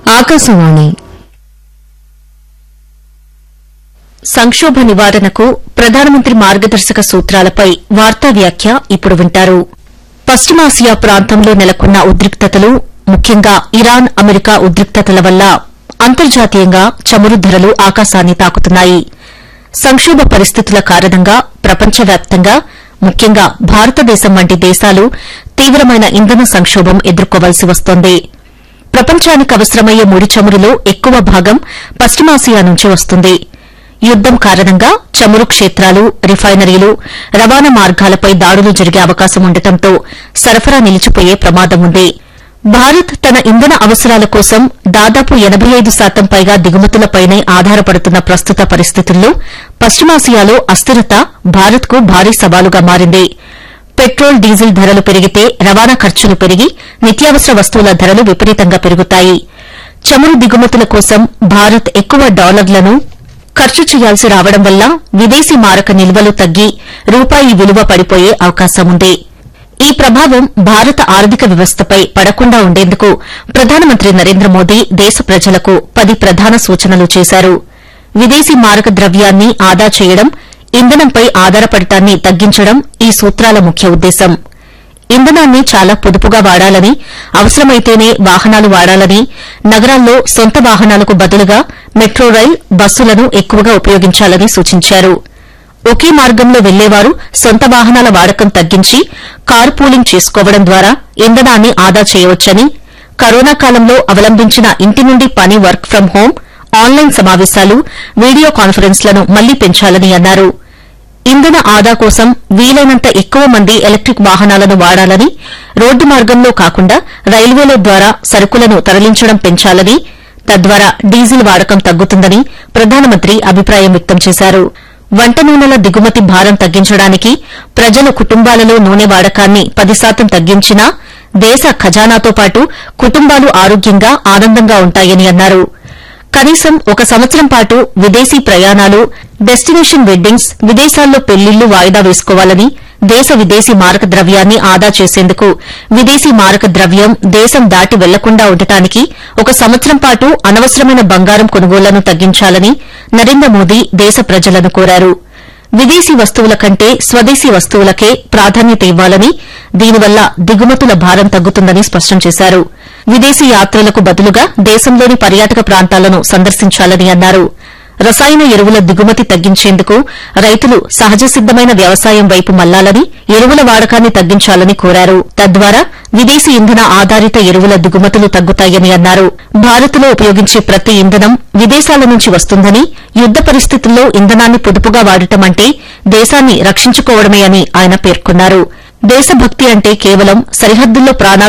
ఆకాశవాణి సంక్షోభ నివారణకు ప్రధానమంత్రి మార్గదర్శక సూత్రాలపై వార్తా వ్యాఖ్య ఇప్పుడు వింటారు పశ్చిమాసియా ప్రాంతంలో నెలకొన్న ఉద్రిక్తతలు ముఖ్యంగా ఇరాన్ అమెరికా ఉద్రిక్తతల వల్ల అంతర్జాతీయంగా చమురు ధరలు ఆకాశాన్ని తాకుతున్నాయి సంక్షోభ పరిస్థితుల కారణంగా ప్రపంచవ్యాప్తంగా ముఖ్యంగా భారతదేశం వంటి దేశాలు తీవ్రమైన ఇంధన సంక్షోభం ఎదుర్కోవలసి వస్తోంది ప్రపంచానికి అవసరమయ్యే ముడి చమురులో ఎక్కువ భాగం పశ్చిమాసియా నుంచి వస్తుంది యుద్దం కారణంగా చమురు క్షేత్రాలు రిఫైనరీలు రవాణా మార్గాలపై దాడులు జరిగే అవకాశం ఉండటంతో సరఫరా నిలిచిపోయే ప్రమాదం ఉంది భారత్ తన ఇంధన అవసరాల కోసం దాదాపు ఎనబై ఐదు శాతం పైగా దిగుమతులపైనే ఆధారపడుతున్న ప్రస్తుత పరిస్థితుల్లో పశ్చిమాసియాలో అస్థిరత భారత్కు భారీ సవాలుగా మారింది పెట్రోల్ డీజిల్ ధరలు పెరిగితే రవాణా ఖర్చులు పెరిగి నిత్యావసర వస్తువుల ధరలు విపరీతంగా పెరుగుతాయి చమురు దిగుమతుల కోసం భారత్ ఎక్కువ డాలర్లను ఖర్చు చేయాల్సి రావడం వల్ల విదేశీ మారక నిల్వలు తగ్గి రూపాయి విలువ పడిపోయే అవకాశం ఉంది ఈ ప్రభావం భారత ఆర్థిక వ్యవస్థపై పడకుండా ఉండేందుకు ప్రధానమంత్రి నరేంద్ర మోదీ దేశ ప్రజలకు పది ప్రధాన సూచనలు చేశారు విదేశీ మారక ద్రవ్యాన్ని ఆదా చేయడం ఇంధనంపై ఆధారపడటాన్ని తగ్గించడం ఈ సూత్రాల ముఖ్య ఉద్దేశం ఇంధనాన్ని చాలా పొదుపుగా వాడాలని అవసరమైతేనే వాహనాలు వాడాలని నగరాల్లో సొంత వాహనాలకు బదులుగా మెట్రో రైల్ బస్సులను ఎక్కువగా ఉపయోగించాలని సూచించారు ఒకే మార్గంలో వెళ్లేవారు సొంత వాహనాల వాడకం తగ్గించి కార్ పూలింగ్ చేసుకోవడం ద్వారా ఇంధనాన్ని ఆదా చేయవచ్చని కరోనా కాలంలో అవలంబించిన ఇంటి నుండి పని వర్క్ ఫ్రం హోం ఆన్లైన్ సమావేశాలు వీడియో కాన్ఫరెన్స్లను మళ్లీ పెంచాలని అన్నారు ఇంధన ఆదా కోసం వీలైనంత ఎక్కువ మంది ఎలక్టిక్ వాహనాలను వాడాలని రోడ్డు మార్గంలో కాకుండా రైల్వేల ద్వారా సరుకులను తరలించడం పెంచాలని తద్వారా డీజిల్ వాడకం తగ్గుతుందని ప్రధానమంత్రి అభిప్రాయం వ్యక్తం చేశారు వంట నూనెల దిగుమతి భారం తగ్గించడానికి ప్రజలు కుటుంబాలలో నూనె వాడకాన్ని పది శాతం తగ్గించినా దేశ ఖజానాతో పాటు కుటుంబాలు ఆరోగ్యంగా ఆనందంగా ఉంటాయని అన్నారు కనీసం ఒక సంవత్సరం పాటు విదేశీ ప్రయాణాలు డెస్టినేషన్ వెడ్డింగ్స్ విదేశాల్లో పెళ్లిళ్లు వాయిదా వేసుకోవాలని దేశ విదేశీ మారక ద్రవ్యాన్ని ఆదా చేసేందుకు విదేశీ మారక ద్రవ్యం దేశం దాటి వెళ్లకుండా ఉండటానికి ఒక సంవత్సరం పాటు అనవసరమైన బంగారం కొనుగోళ్లను తగ్గించాలని నరేంద్ర మోదీ దేశ ప్రజలను కోరారు విదేశీ వస్తువుల కంటే స్వదేశీ వస్తువులకే ప్రాధాన్యత ఇవ్వాలని దీనివల్ల దిగుమతుల భారం తగ్గుతుందని స్పష్టం చేశారు విదేశీ యాత్రలకు బదులుగా దేశంలోని పర్యాటక ప్రాంతాలను సందర్శించాలని అన్నారు రసాయన ఎరువుల దిగుమతి తగ్గించేందుకు రైతులు సహజ సిద్దమైన వ్యవసాయం వైపు మళ్లాలని ఎరువుల వాడకాన్ని తగ్గించాలని కోరారు తద్వారా విదేశీ ఇంధన ఆధారిత ఎరువుల దిగుమతులు తగ్గుతాయని అన్నారు భారత్లో ఉపయోగించే ప్రతి ఇంధనం విదేశాల నుంచి వస్తుందని యుద్ద పరిస్థితుల్లో ఇంధనాన్ని పొదుపుగా వాడటం అంటే దేశాన్ని రక్షించుకోవడమే అని ఆయన పేర్కొన్నారు దేశభక్తి అంటే కేవలం సరిహద్దుల్లో ప్రాణాలు